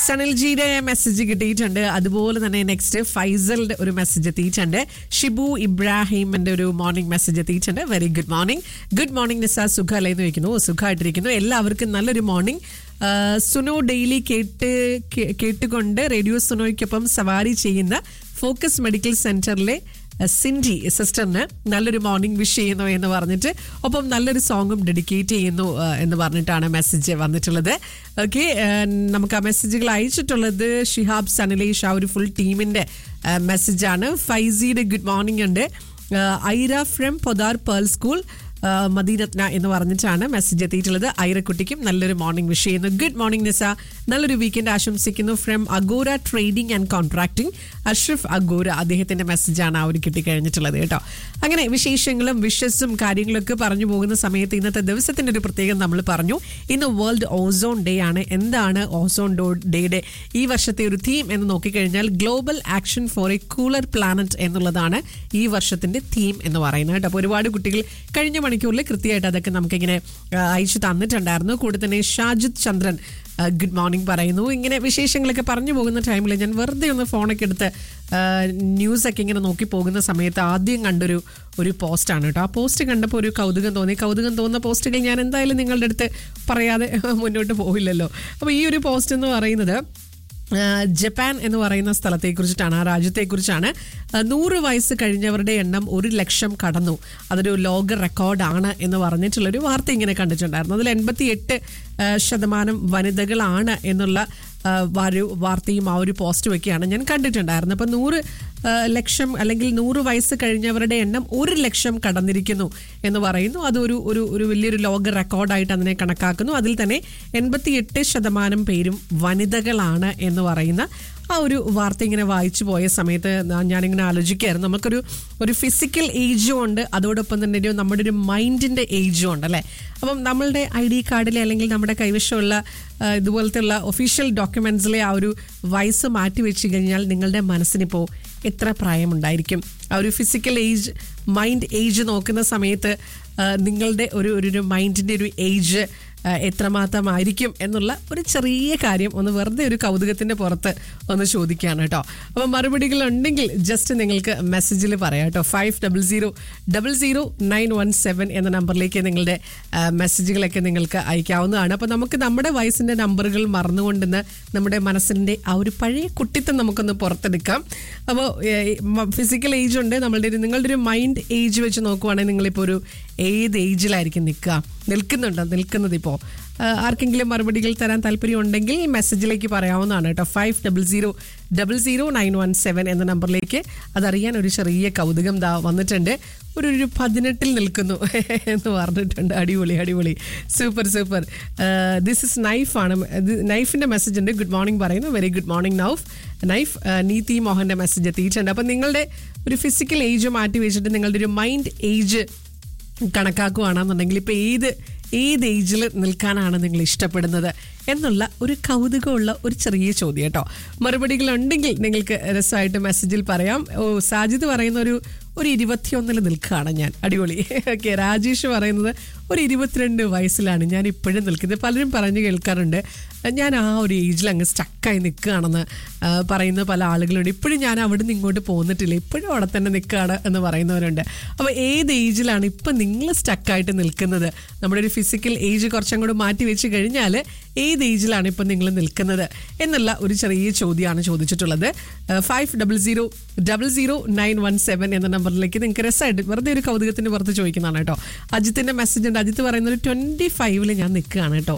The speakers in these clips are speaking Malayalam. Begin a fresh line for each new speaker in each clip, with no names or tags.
സനൽജിയുടെ മെസ്സേജ് കിട്ടിയിട്ടുണ്ട് അതുപോലെ തന്നെ നെക്സ്റ്റ് ഫൈസലിന്റെ ഒരു മെസ്സേജ് എത്തിയിട്ടുണ്ട് ഷിബു ഇബ്രാഹിമിന്റെ ഒരു മോർണിംഗ് മെസ്സേജ് എത്തിയിട്ടുണ്ട് very good morning good morning Nisa സുഖമല്ലേ എന്ന് ചോദിക്കുന്നു സുഖമായിട്ടിരിക്കുന്നു എല്ലാവർക്കും നല്ലൊരു മോർണിംഗ് സുനോ ഡെയിലി കേട്ട് കേ- കേട്ടുകൊണ്ട് റേഡിയോ സുനോയ്ക്കൊപ്പം സവാരി ചെയ്യുന്ന ഫോക്കസ് മെഡിക്കൽ സെന്ററിലെ സിൻഡി സിസ്റ്ററിന് നല്ലൊരു മോർണിംഗ് വിഷ് ചെയ്യുന്നു എന്ന് പറഞ്ഞിട്ട് ഒപ്പം നല്ലൊരു സോങ്ങും ഡെഡിക്കേറ്റ് ചെയ്യുന്നു ആ, എന്ന് പറഞ്ഞിട്ടാണ് മെസ്സേജ് വന്നിട്ടുള്ളത് ഓക്കെ നമുക്ക് ആ മെസ്സേജുകൾ അയച്ചിട്ടുള്ളത് ഷിഹാബ് സനലേഷ് ആ ഒരു ഫുൾ ടീമിന്റെ മെസ്സേജാണ് ഫൈസിയുടെ ഗുഡ് മോർണിംഗ് ഉണ്ട് ആ, ഐര ഫ്രം പൊതാർ പേൾ സ്കൂൾ ആ, മദീനത്ന എന്ന് പറഞ്ഞിട്ടാണ് മെസ്സേജ് എത്തിയിട്ടുള്ളത് ഐറക്കുട്ടിക്കും നല്ലൊരു മോർണിംഗ് വിഷ് ചെയ്യുന്നു ഗുഡ് മോർണിംഗ് നിസ നല്ലൊരു വീക്കെൻഡ് ആശംസിക്കുന്നു from Agora trading and contracting Ashraf Agora അദ്ദേഹത്തിന്റെ മെസ്സേജാണ് ആ ഒരു കിട്ടിക്കഴിഞ്ഞിട്ടുള്ളത് കേട്ടോ അങ്ങനെ വിശേഷങ്ങളും വിഷസും കാര്യങ്ങളൊക്കെ പറഞ്ഞു പോകുന്ന സമയത്ത് ഇന്നത്തെ ദിവസത്തിന്റെ ഒരു പ്രത്യേകത നമ്മൾ പറഞ്ഞു ഇന്ന് വേൾഡ് ഓസോൺ ഡേ ആണ് എന്താണ് ഓസോൺ ഡേയുടെ ഈ വർഷത്തെ ഒരു തീം എന്ന് നോക്കിക്കഴിഞ്ഞാൽ global action for a cooler planet എന്നുള്ളതാണ് ഈ വർഷത്തിന്റെ തീം എന്ന് പറയുന്നത് കേട്ടോ അപ്പോൾ ഒരുപാട് കുട്ടികൾ കഴിഞ്ഞ മണിക്കൂറിൽ കൃത്യമായിട്ട് അതൊക്കെ നമുക്കിങ്ങനെ ആ, അയച്ചു തന്നിട്ടുണ്ടായിരുന്നു കൂടെ തന്നെ ഷാജിദ് ചന്ദ്രൻ ഗുഡ് മോർണിംഗ് പറയുന്നു ഇങ്ങനെ വിശേഷങ്ങളൊക്കെ പറഞ്ഞു പോകുന്ന ടൈമിൽ ഞാൻ വെറുതെ ഒന്ന് ഫോണൊക്കെ എടുത്ത് ന്യൂസൊക്കെ ഇങ്ങനെ നോക്കി പോകുന്ന സമയത്ത് ആദ്യം കണ്ടൊരു ഒരു പോസ്റ്റാണ് കേട്ടോ ആ പോസ്റ്റ് കണ്ടപ്പോൾ ഒരു കൗതുകം തോന്നി കൗതുകം തോന്നുന്ന പോസ്റ്റുകൾ ഞാൻ എന്തായാലും നിങ്ങളുടെ അടുത്ത് പറയാതെ മുന്നോട്ട് പോവില്ലല്ലോ അപ്പോൾ ഈ ഒരു പോസ്റ്റ് എന്ന് പറയുന്നത് ആ, ജപ്പാൻ എന്ന് പറയുന്ന സ്ഥലത്തെക്കുറിച്ചിട്ടാണ് ആ രാജ്യത്തെക്കുറിച്ചാണ് ആ, നൂറ് വയസ്സ് കഴിഞ്ഞവരുടെ എണ്ണം ഒരു ലക്ഷം കടന്നു അതൊരു ലോക റെക്കോർഡാണ് എന്ന് പറഞ്ഞിട്ടുള്ളൊരു വാർത്ത ഇങ്ങനെ കണ്ടിട്ടുണ്ടായിരുന്നു അതിൽ എൺപത്തി എട്ട് ശതമാനം വനിതകളാണ് എന്നുള്ള ആ, ഒരു വാർത്തയും ആ ഒരു പോസ്റ്റ് ഒക്കെയാണ് ഞാൻ കണ്ടിട്ടുണ്ടായിരുന്നത് അപ്പം നൂറ് ആ, ലക്ഷം അല്ലെങ്കിൽ നൂറ് വയസ്സ് കഴിഞ്ഞവരുടെ എണ്ണം ഒരു ലക്ഷം കടന്നിരിക്കുന്നു എന്ന് പറയുന്നു അതൊരു ഒരു ഒരു വലിയൊരു ലോക റെക്കോർഡായിട്ട് അതിനെ കണക്കാക്കുന്നു അതിൽ തന്നെ എൺപത്തിയെട്ട് ശതമാനം പേരും വനിതകളാണ് എന്ന് പറയുന്ന ആ ഒരു വാർത്ത ഇങ്ങനെ വായിച്ചു പോയ സമയത്ത് നാ- ഞാനിങ്ങനെ ആലോചിക്കുകയായിരുന്നു നമുക്കൊരു ഒരു ഫിസിക്കൽ ഏജും ഉണ്ട് അതോടൊപ്പം തന്നെ ഒരു നമ്മുടെ ഒരു മൈൻഡിന്റെ ഏജും ഉണ്ട് അല്ലേ അപ്പം നമ്മളുടെ ഐ ഡി കാർഡിലെ അല്ലെങ്കിൽ നമ്മുടെ കൈവശമുള്ള ആ, ഇതുപോലത്തെ ഉള്ള ഒഫീഷ്യൽ ഡോക്യുമെന്റ്സിലെ ആ ഒരു വയസ്സ് മാറ്റി വെച്ച് കഴിഞ്ഞാൽ നിങ്ങളുടെ മനസ്സിനിപ്പോൾ എത്ര പ്രായമുണ്ടായിരിക്കും ആ ഒരു ഫിസിക്കൽ ഏജ് മൈൻഡ് ഏജ് നോക്കുന്ന സമയത്ത് ആ, നിങ്ങളുടെ ഒരു ഒരു ഒരു മൈൻഡിൻ്റെ ഒരു ഏജ് എത്രമാത്രമായിരിക്കും എന്നുള്ള ഒരു ചെറിയ കാര്യം ഒന്ന് വെറുതെ ഒരു കൗതുകത്തിന്റെ പുറത്ത് ഒന്ന് ചോദിക്കുകയാണ് കേട്ടോ അപ്പോൾ മറുപടികൾ ഉണ്ടെങ്കിൽ ജസ്റ്റ് നിങ്ങൾക്ക് മെസ്സേജിൽ പറയാം കേട്ടോ five double zero double zero nine one seven എന്ന നമ്പറിലേക്ക് നിങ്ങളുടെ ആ, മെസ്സേജുകളൊക്കെ നിങ്ങൾക്ക് അയക്കാവുന്നതാണ് അപ്പോൾ നമുക്ക് നമ്മുടെ വയസ്സിന്റെ നമ്പറുകൾ മറന്നുകൊണ്ടെന്ന് നമ്മുടെ മനസ്സിന്റെ ആ ഒരു പഴയ കുട്ടിത്തം നമുക്കൊന്ന് പുറത്തെടുക്കാം അപ്പോൾ ഫിസിക്കൽ ഏജ് ഉണ്ട് നമ്മളുടെ ഒരു നിങ്ങളുടെ ഒരു മൈൻഡ് ഏജ് വെച്ച് നോക്കുവാണെങ്കിൽ നിങ്ങളിപ്പോൾ ഒരു ഏത് ഏജിലായിരിക്കും നിൽക്കുക നിൽക്കുന്നുണ്ടോ നിൽക്കുന്നത് ഇപ്പോൾ ആർക്കെങ്കിലും മറുപടികൾ തരാൻ താല്പര്യം ഉണ്ടെങ്കിൽ മെസ്സേജിലേക്ക് പറയാവുന്നതാണ് കേട്ടോ five double zero double zero nine one seven എന്ന നമ്പറിലേക്ക് അതറിയാൻ ഒരു ചെറിയ കൗതുകം ദാ വന്നിട്ടുണ്ട് ഒരു ഒരു പതിനെട്ടിൽ നിൽക്കുന്നു എന്ന് പറഞ്ഞിട്ടുണ്ട് അടിപൊളി അടിപൊളി സൂപ്പർ സൂപ്പർ ദിസ് ഇസ് നൈഫാണ് നൈഫിൻ്റെ മെസ്സേജ് ഉണ്ട് ഗുഡ് മോർണിംഗ് പറയുന്നു വെരി ഗുഡ് മോർണിംഗ് നൗഫ് നൈഫ് നീതി മോഹൻ്റെ മെസ്സേജ് എത്തിയിട്ടുണ്ട് അപ്പം നിങ്ങളുടെ ഒരു ഫിസിക്കൽ ഏജ് മാറ്റി വെച്ചിട്ട് നിങ്ങളുടെ ഒരു മൈൻഡ് ഏജ് കണക്കാക്കുകയാണെന്നുണ്ടെങ്കിൽ ഇപ്പം ഏത് ഏത് ഏജിൽ നിൽക്കാനാണ് നിങ്ങൾ ഇഷ്ടപ്പെടുന്നത് എന്നുള്ള ഒരു കൗതുകമുള്ള ഒരു ചെറിയ ചോദ്യം കേട്ടോ മറുപടികൾ ഉണ്ടെങ്കിൽ നിങ്ങൾക്ക് രസമായിട്ട് മെസ്സേജിൽ പറയാം ഓ സാജിദ് പറയുന്ന ഒരു ഒരു ഇരുപത്തിയൊന്നിൽ നിൽക്കുകയാണ് ഞാൻ അടിപൊളി ഓക്കെ രാജേഷ് പറയുന്നത് ഒരു ഇരുപത്തിരണ്ട് വയസ്സിലാണ് ഞാൻ ഇപ്പോഴും നിൽക്കുന്നത് പലരും പറഞ്ഞു കേൾക്കാറുണ്ട് ഞാൻ ആ ഒരു ഏജിൽ അങ്ങ് സ്റ്റക്കായി നിൽക്കുകയാണെന്ന് ആ, പറയുന്ന പല ആളുകളുണ്ട് ഇപ്പോഴും ഞാൻ അവിടെ നിന്ന് ഇങ്ങോട്ട് പോന്നിട്ടില്ല ഇപ്പോഴും അവിടെ തന്നെ നിൽക്കുകയാണ് എന്ന് പറയുന്നവരുണ്ട് അപ്പോൾ ഏത് ഏജിലാണ് ഇപ്പം നിങ്ങൾ സ്റ്റക്കായിട്ട് നിൽക്കുന്നത് നമ്മുടെ ഒരു ഫിസിക്കൽ ഏജ് കുറച്ചും കൂടെ മാറ്റി വെച്ച് കഴിഞ്ഞാൽ ഏത് ഏജിലാണ് ഇപ്പം നിങ്ങൾ നിൽക്കുന്നത് എന്നുള്ള ഒരു ചെറിയ ചോദ്യമാണ് ചോദിച്ചിട്ടുള്ളത് five double zero double zero nine one seven എന്ന നമ്പറിലേക്ക് നിങ്ങൾക്ക് രസമായിട്ട് വെറുതെ ഒരു കൗതുകത്തിന് പുറത്ത് ചോദിക്കുന്നതാണ് കേട്ടോ അജിത്തിന്റെ മെസ്സേജ് ഉണ്ട് അജിത്ത് പറയുന്നത് ട്വന്റി ഫൈവില് ഞാൻ നിൽക്കുകയാണ് കേട്ടോ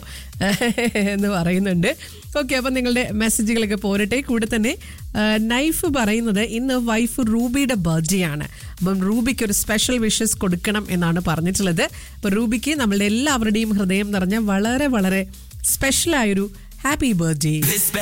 എന്ന് പറയുന്നുണ്ട് ഓക്കെ അപ്പം നിങ്ങളുടെ മെസ്സേജുകളൊക്കെ പോരട്ടെ കൂടെ തന്നെ ആ, നൈഫ് പറയുന്നത് ഇന്ന് വൈഫ് റൂബിയുടെ ബർത്ത്ഡേ ആണ് അപ്പം റൂബിക്ക് ഒരു സ്പെഷ്യൽ വിഷസ് കൊടുക്കണം എന്നാണ് പറഞ്ഞിട്ടുള്ളത് അപ്പം റൂബിക്ക് നമ്മളുടെ എല്ലാവരുടെയും ഹൃദയം നിറഞ്ഞ വളരെ വളരെ സ്പെഷ്യലായൊരു ഹാപ്പി ബർത്ത്ഡേ
This